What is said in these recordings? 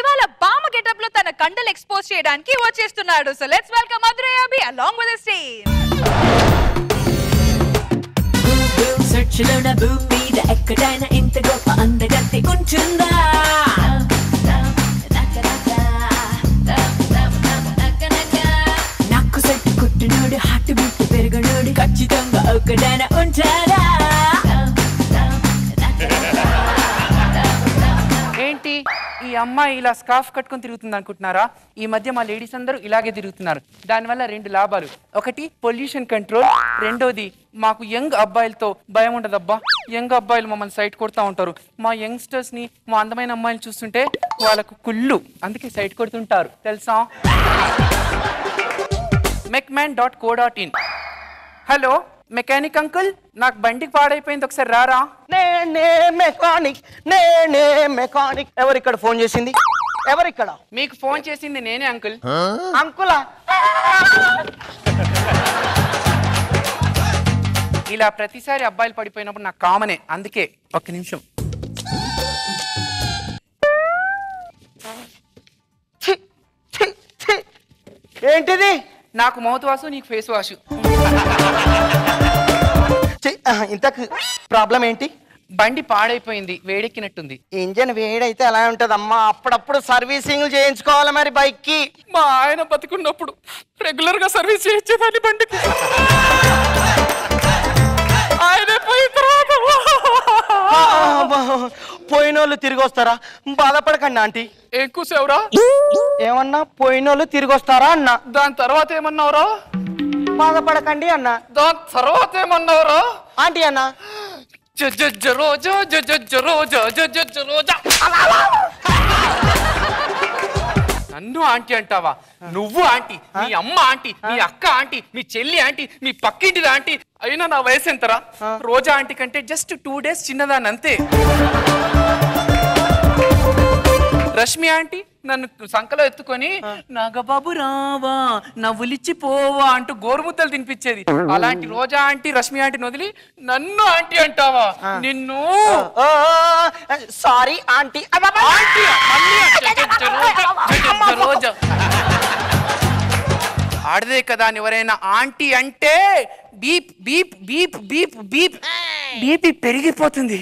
ఇవాళ బామ గెటప్ లో తన కండలు ఎక్స్పోజ్ చేయడానికి వచ్చేస్తున్నాడు so let's welcome Madurai Abhi along with Steve సెర్చ్లోన భూమి మీద ఎక్కడైనా ఇంత గొప్ప అందగత్తి ఉంటుందా నాకు సెట్ కుట్టినోడు హార్ట్ బీట్ పెరగనోడు ఖచ్చితంగా ఒక్కడైనా ఉంటారా ఏంటి ఈ అమ్మాయి ఇలా స్కార్ఫ్ కట్టుకొని తిరుగుతుంది అనుకుంటున్నారా ఈ మధ్య మా లేడీస్ అందరూ ఇలాగే తిరుగుతున్నారు దానివల్ల రెండు లాభాలు ఒకటి పొల్యూషన్ కంట్రోల్ రెండోది మాకు యంగ్ అబ్బాయిలతో భయం ఉండదబ్బా యంగ్ అబ్బాయిలు మమ్మల్ని సైట్ కొడుతూ ఉంటారు మా యంగ్స్టర్స్ ని మా అందమైన అమ్మాయిలు చూస్తుంటే వాళ్ళకు కుళ్ళు అందుకే సైట్ కొడుతుంటారు తెలుసా mechman dot co dot in hello mechanic uncle నాకు బండికి పాడైపోయింది ఒకసారి రారా నేనే మెకానిక్ నేనే మెకానిక్ ఎవరు ఇక్కడ ఫోన్ చేసింది ఎవరు ఇక్కడ మీకు ఫోన్ చేసింది నేనే అంకుల్ అంకులా ఇలా ప్రతిసారి అబ్బాయిలు పడిపోయినప్పుడు నాకు కామనే అందుకే ఒక్క నిమిషం ఛీ, ఛీ, ఛీ. ఏంటిది నాకు మౌత్ వాష్ నీకు ఫేస్ వాష్ ఛీ, ఆ, ఇంతకు ప్రాబ్లం ఏంటి బండి పాడైపోయింది వేడెక్కినట్టుంది ఇంజన్ వేడైతే అలా ఉంటది అమ్మా అప్పుడప్పుడు సర్వీసింగ్ చేయించుకోవాలి మరి బైక్ కి మా ఆయన బతుకున్నప్పుడు రెగ్యులర్ గా సర్వీస్ చేయించేదాన్ని బండికి ఆయన పోయిన తర్వాత పోయినోళ్ళు తిరిగి వస్తారా బాధపడకండి ఆంటీ ఏం కూసావురా ఏమన్నా పోయినోళ్ళు తిరిగి వస్తారా అన్న దాని తర్వాత ఏమన్నావురా బాధపడకండి అన్న దాని తర్వాత ఏమన్నావురా ఆంటీ అన్న జజ్జ రోజా జజ్జ రోజా జజ్జ రోజా నన్ను ఆంటీ అంటావా నువ్వు ఆంటీ మీ అమ్మ ఆంటీ మీ అక్క ఆంటీ మీ చెల్లి ఆంటీ మీ పక్కింటిది ఆంటీ అయినా నా వయసు ఎంతరా రోజా ఆంటీ కంటే జస్ట్ టూ డేస్ చిన్నదాన్ని అంతే రష్మి ఆంటీ నన్ను సంకలో ఎత్తుకొని నాగబాబు రావా నవ్వులిచ్చి పోవా అంటూ గోరుముద్దలు తినిపించేది అలాంటి రోజా ఆంటీ రష్మి ఆంటీని వదిలి నన్ను ఆంటీ అంటావా నిన్ను సారీ ఆంటీ ఆంటీ మళ్ళీ జజ్జ రోజా, జజ్జ రోజా. ఆడదే కదా అని ఎవరైనా ఆంటీ అంటే beep beep beep beep beep BP పెరిగిపోతుంది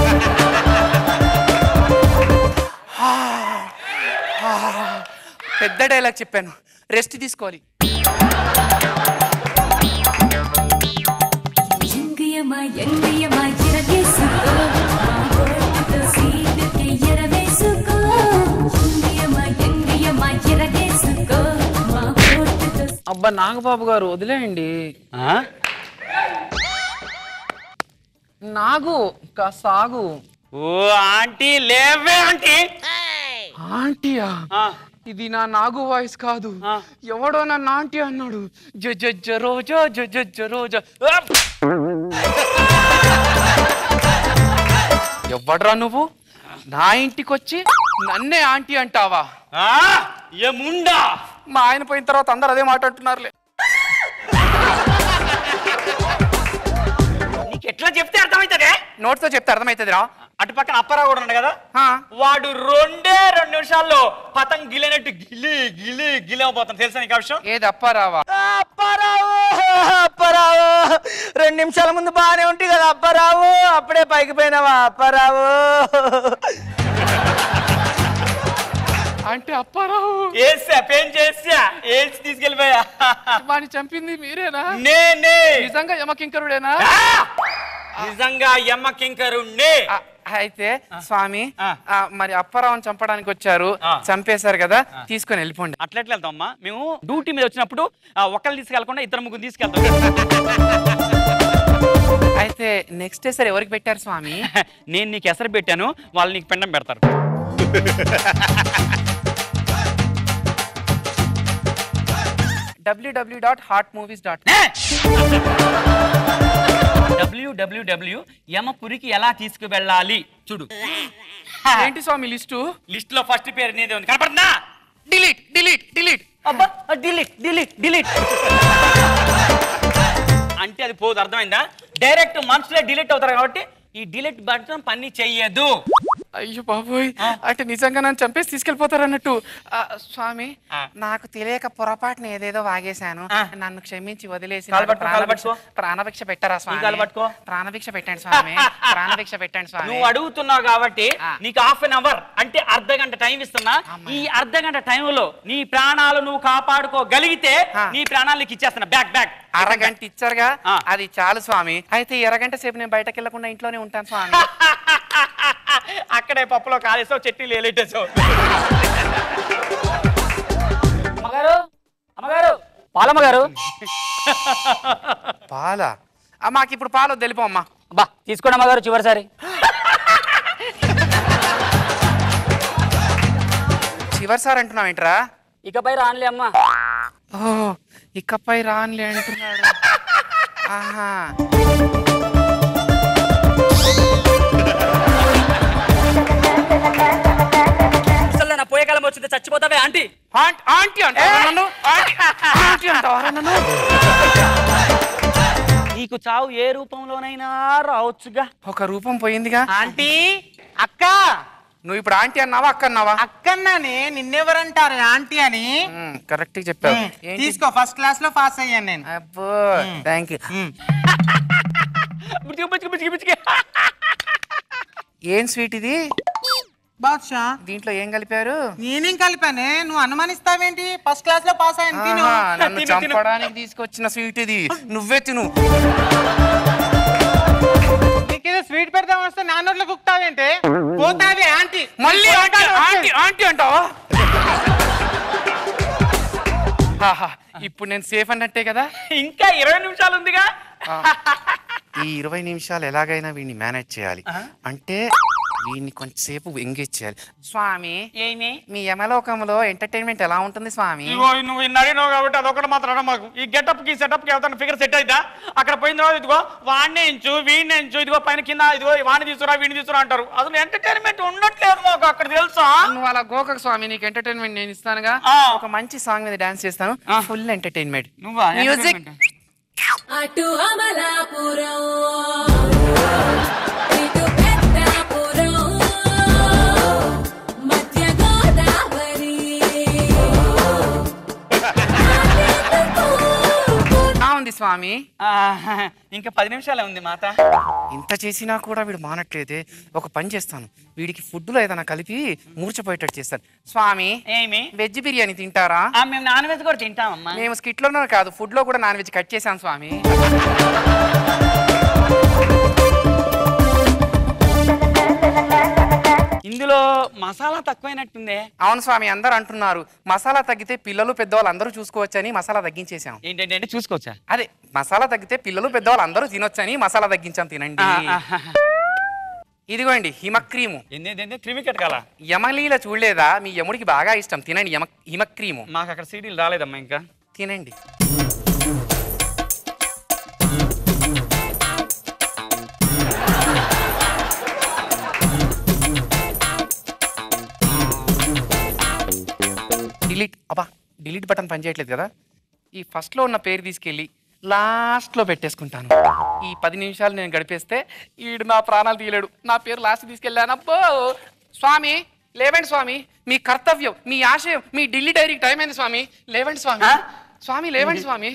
పెద్ద డైలాగ్ చెప్పాను రెస్ట్ తీసుకోవాలి ఎంగియమా ఎంగియమా ఎరగేసుకో మా ఓటుతో సీటుకి ఎరవేసుకో ఎంగియమా ఎంగియమా ఎరగేసుకో మా ఓటుతో అబ్బా నాగబాబు గారు వదిలేయండి నాగు కా సాగు ఓ ఆంటీ లేవే ఆంటీ ఆంటీయా ఇది నా నాగు వాయిస్ కాదు ఎవడో నన్ను ఆంటీ అన్నాడు జజ్జ రోజా జజ్జ రోజా ఎవడ్రా నువ్వు నా ఇంటికి వచ్చి నన్నే ఆంటీ అంటావా ఆ, ఏముండా మా ఆయన పోయిన తర్వాత అందరు అదే మాట్లాడుతున్నారులే నీకు ఎట్లా చెప్తే అర్థమవుతుంది నోట్తో చెప్తే అర్థమవుతుందిరా అటు పక్కన అప్పారావు కూడా ఉన్నాడు కదా హా. వాడు రెండే రెండు నిమిషాల్లో పతంగ్ గిలినట్టు గిలి గిలి గిలవబోతాను తెలుసా నీకు ఆ విషయం ఏది అప్పారావా అప్పారావు అప్పారావు రెండు నిమిషాల ముందు బాగానే ఉంటుంది కదా అప్పారావు అప్పుడే పైకి పోయినావా అప్పారావు అంటే అప్పారావు వేసా పెయిన్ చేసా ఏసి తీసుకెళ్ళిపోయా వాడిని చంపింది మీరేనా నేనే నిజంగా యమకింకరుడేనా ఆ! నిజంగా ఎమ్మ కింకరు నే ఆ, అయితే స్వామి ఆ. ఆ, మరి అప్పారావుని చంపడానికి వచ్చారు ఆ. చంపేశారు కదా తీసుకొని వెళ్ళిపోండి అట్లెట్లా వెళ్తామమ్మా మేము డ్యూటీ మీద వచ్చినప్పుడు ఆ, ఒకళ్ళు తీసుకెళ్లకుండా ఇద్దరు ముగ్గురు తీసుకెళ్తాం అయితే నెక్స్ట్ డే సరే ఎవరికి పెట్టారు స్వామి నేను నీకు ఎసరు పెట్టాను వాళ్ళు నీకు పిండం పెడతారు W W dot hot movies dot W W W యమపురికి ఎలా తీసుకువెళ్ళాలి చూడు ఏంటి స్వామి లిస్టు లిస్ట్ లో ఫస్ట్ పేరు నీదే ఉంది కనపడుతుందా డిలీట్ డిలీట్ డిలీట్ అబ్బా డిలీట్ డిలీట్ డిలీట్ అంటే అది పోదు అర్థమైందా డైరెక్ట్ మనసులో డిలీట్ అవుతారు కాబట్టి ఈ డిలీట్ బటన్ పని చెయ్యదు అయ్యో బాబోయ్ అంటే నిజంగా నన్ను చంపేసి తీసుకెళ్ళిపోతారు అన్నట్టు ఆ, స్వామి ఆ. నాకు తెలియక పొరపాటున ఏదేదో వాగేశాను ఆ. నన్ను క్షమించి వదిలేసి కాలు నాకు పట్టుకో, కాలు ప్రాణభిక్ష పట్టుకో. ప్రాణభిక్ష పెట్టారా స్వామి కాలు పట్టుకో. ప్రాణభిక్ష పెట్టండి స్వామి ప్రాణభిక్ష పెట్టండి స్వామి నువ్వు అడుగుతున్నావు కాబట్టి ఆ. నీకు హాఫ్ అన్ అవర్ అంటే అర్ధ గంట టైం ఇస్తున్నా ఈ అర్ధ గంట టైంలో నీ ప్రాణాలు నువ్వు కాపాడుకోగలిగితే ఆ. నీ ప్రాణాలు నీకు ఇచ్చేస్తున్నా బ్యాక్ బ్యాక్ అరగంట ఇచ్చారుగా ఆ. అది చాలు స్వామి అయితే ఈ అరగంట సేపు నేను బయటకు వెళ్లకుండా ఇంట్లోనే ఉంటాను స్వామి అక్కడే పప్పులో కాలేసావు చట్నీలు ఏలేటేసావు అమ్మగారు అమ్మగారు పాలమ్మగారు పాల మాకు ఇప్పుడు పాలు తెలిపో అమ్మా బా తీసుకోండి అమ్మగారు చివరిసారి చివరిసారి అంటున్నావు ఏంట్రా ఇకపై రానులే అమ్మా ఓ ఇకపై రానులే అంటున్నాడు ఆహా అసలు నా పోయే కాలం వచ్చింది చచ్చిపోతావే ఆంటీ ఆంటీ ఆంటీ అంటావా నన్ను ఆంటీ ఆంటీ అంటావా నన్ను నీకు చావు ఏ రూపంలోనైనా రావచ్చుగా ఒక రూపం పోయిందిగా ఆంటీ అక్క నువ్వు ఇప్పుడు ఆంటీ అన్నావా అక్క అన్నావా అక్కన్నానే నిన్నెవరంటారు ఆంటీ అని కరెక్ట్ చెప్పావు ఉమ్, ఏంటి? తీసుకో ఫస్ట్ క్లాస్ లో పాస్ అయ్యాను నేను అబ్బో థ్యాంక్ యూ పిచ్చికి పిచ్చికి పిచ్చికి పిచ్చికి ఏం స్వీట్ ఇది బాద్షా దీంట్లో ఏం కలిపారు నేనేం కలిపానే నువ్వు అనుమానిస్తావేంటి ఫస్ట్ క్లాస్ లో పాస్ అయ్యాను తిను ఆహా, నన్ను తిను, తిను. చంపడానికి తీసుకొచ్చిన స్వీట్ ఇది నువ్వే తిను నీకేదో స్వీట్ పెడదాం వస్తే నా నోట్లో కుక్తావేంటి పోతావే ఆంటీ మళ్ళీ ఆంటీ ఆంటీ ఆంటీ అంటావా ఆహా, ఇప్పుడు నేను సేఫ్ అన్నట్టే కదా ఇంకా ఇరవై నిమిషాలు ఉందిగా ఈ ఇరవై నిమిషాలు ఎలాగైనా వీడిని మేనేజ్ చేయాలి అంటే వీడిని కొంచెంసేపు ఎంగేజ్ చేయాలి స్వామి ఏమి మీ యమలోకంలో ఎంటర్టైన్మెంట్ ఎలా ఉంటుంది స్వామి ఇగో నువ్వు ఇన్ని అడిగినావు కాబట్టి అదొకటి మాత్రం అడగ మాకు ఈ గెటప్ కి సెటప్ కి అవుతాను ఫిగర్ సెట్ అయిద్దా అక్కడ పోయిన తర్వాత ఇదిగో వాడిని ఎంచు వీడిని ఎంచు ఇదిగో పైన కింద ఇదిగో వాడిని తీసుకురా వీడిని తీసుకురా అంటారు అసలు ఎంటర్టైన్మెంట్ ఉండట్లేదు మాకు అక్కడ తెలుసా నువ్వు అలా గోకకు స్వామి నీకు ఎంటర్టైన్మెంట్ నేను ఇస్తానుగా ఆ. ఒక మంచి సాంగ్ మీద డాన్స్ చేస్తాను ఫుల్ ఎంటర్టైన్మెంట్ నువ్వా మ్యూజిక్ అటు అమలాపురం ఇటు పెద్దాపురం మధ్య గోదావరి ఉంది స్వామి ఇంకా పది నిమిషాలే ఉంది మాత ఇంత చేసినా కూడా వీడు మానట్లేదే ఒక పని చేస్తాను వీడికి ఫుడ్లో ఏదైనా కలిపి మూర్చపోయేటట్టు చేస్తాను స్వామి ఏమి వెజ్ బిర్యానీ తింటారా ఆ, మేము నాన్ వెజ్ కూడా తింటామమ్మా మేము స్కిట్ లోనే కాదు ఫుడ్ లో కూడా నాన్ వెజ్ కట్ చేశాం స్వామి ఇందులో మసాలా తక్కువైనట్టుందే అవును స్వామి అందరు అంటున్నారు మసాలా తగ్గితే పిల్లలు పెద్దవాళ్ళు అందరూ చూసుకోవచ్చని మసాలా తగ్గించేశాం ఏంటంటే చూసుకోవచ్చా అదే మసాలా తగ్గితే పిల్లలు పెద్దవాళ్ళు అందరూ తినొచ్చని మసాలా తగ్గించాం తినండి ఆ, ఆ, ఇదిగోండి హిమక్రీము ఏంది ఏంది క్రిమికెట్ కాల యమలీల చూడలేదా మీ యముడికి బాగా ఇష్టం తినండి యమ హిమక్రీము మాకు అక్కడ సీడీలు రాలేదమ్మా ఇంకా తినండి డిలీట్ అబ్బా డిలీట్ బటన్ పనిచేయట్లేదు కదా ఈ ఫస్ట్లో ఉన్న పేరు తీసుకెళ్ళి లాస్ట్లో పెట్టేసుకుంటాను ఈ పది నిమిషాలు నేను గడిపేస్తే ఈడు నా ప్రాణాలు తీయలేడు నా పేరు లాస్ట్ తీసుకెళ్ళాను అబ్బో స్వామి లేవండి స్వామి మీ కర్తవ్యం మీ ఆశయం మీ ఢిల్లీ డైరీకి టైం అయింది స్వామి లేవండి స్వామి స్వామి లేవండి స్వామి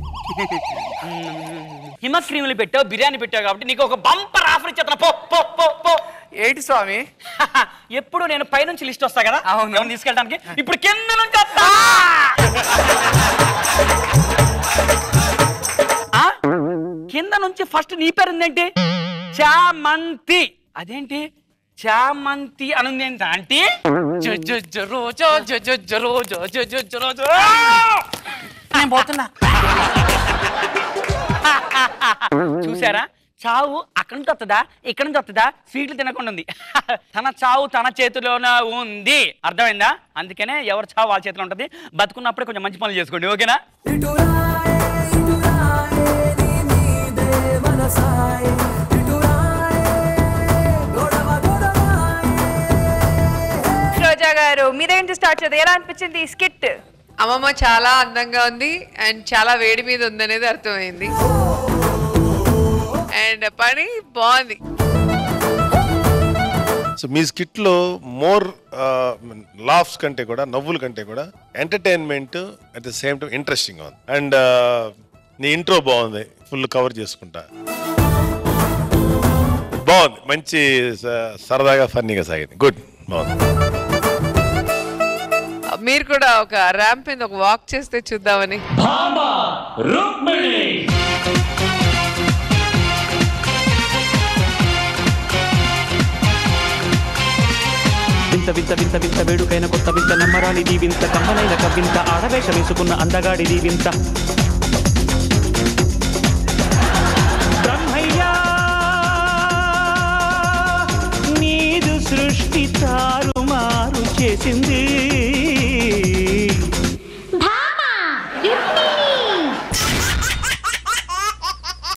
హిమ క్రీములు పెట్టావు బిర్యానీ పెట్టావు కాబట్టి నీకు ఒక బంపర్ ఆఫర్ ఇచ్చేస్తున్నా పో పో పో పో ఏంటి స్వామి ఎప్పుడు నేను పైనుంచి లిస్ట్ వస్తా కదా అవును. ఎవరిని తీసుకెళ్ళడానికి ఇప్పుడు కింద నుంచి వస్తా ఆ? కింద నుంచి ఫస్ట్ నీ పేరు ఉందేంటి చామంతి అదేంటి చామంతి అనుంది ఏంటి ఆంటీ జ జ జ రో జ జ జ జ రో జ జ జ జ రో జ. నేను పోతున్నా చూసారా చావు అక్కడి నుంచి వస్తుందా ఇక్కడ నుంచి వస్తుందా స్వీట్లు తినకుండా ఉంది తన చావు తన చేతిలోనే ఉంది అర్థమైందా అందుకనే ఎవరి చావు వాళ్ళ చేతిలో ఉంటుంది బతుకున్నప్పుడే కొంచెం మంచి పనులు చేసుకోండి ఓకేనా రోజా గారు మీరేంటి స్టార్ట్ చేద్దాం ఎలా అనిపించింది ఈ స్కిట్ అమ్మమ్మ చాలా అందంగా ఉంది అండ్ చాలా వేడి మీద ఉందనేది అర్థమైంది అండ్ పని బాగుంది సో మీ స్కిట్లో మోర్ లాఫ్స్ కంటే కూడా నవ్వుల కంటే కూడా entertainment at the same time interesting ఉంది అండ్ నీ ఇంట్రో బాగుంది ఫుల్ కవర్ చేసుకుంటా బాగుంది మంచి స- సరదాగా ఫన్నీగా సాగింది గుడ్ బాగుంది మీరు కూడా ఒక ర్యాంప్ మీద ఒక వాక్ చేస్తే చూద్దామని వింత వింత వింత వింత వేడుకైన కొత్త వింత నమ్మరానిది వింత కమ్మనైన కవ్వింత ఆడవేష వేసుకున్న అందగాడిది వింత బ్రహ్మయ్యా నీదు సృష్టి తారుమారు చేసింది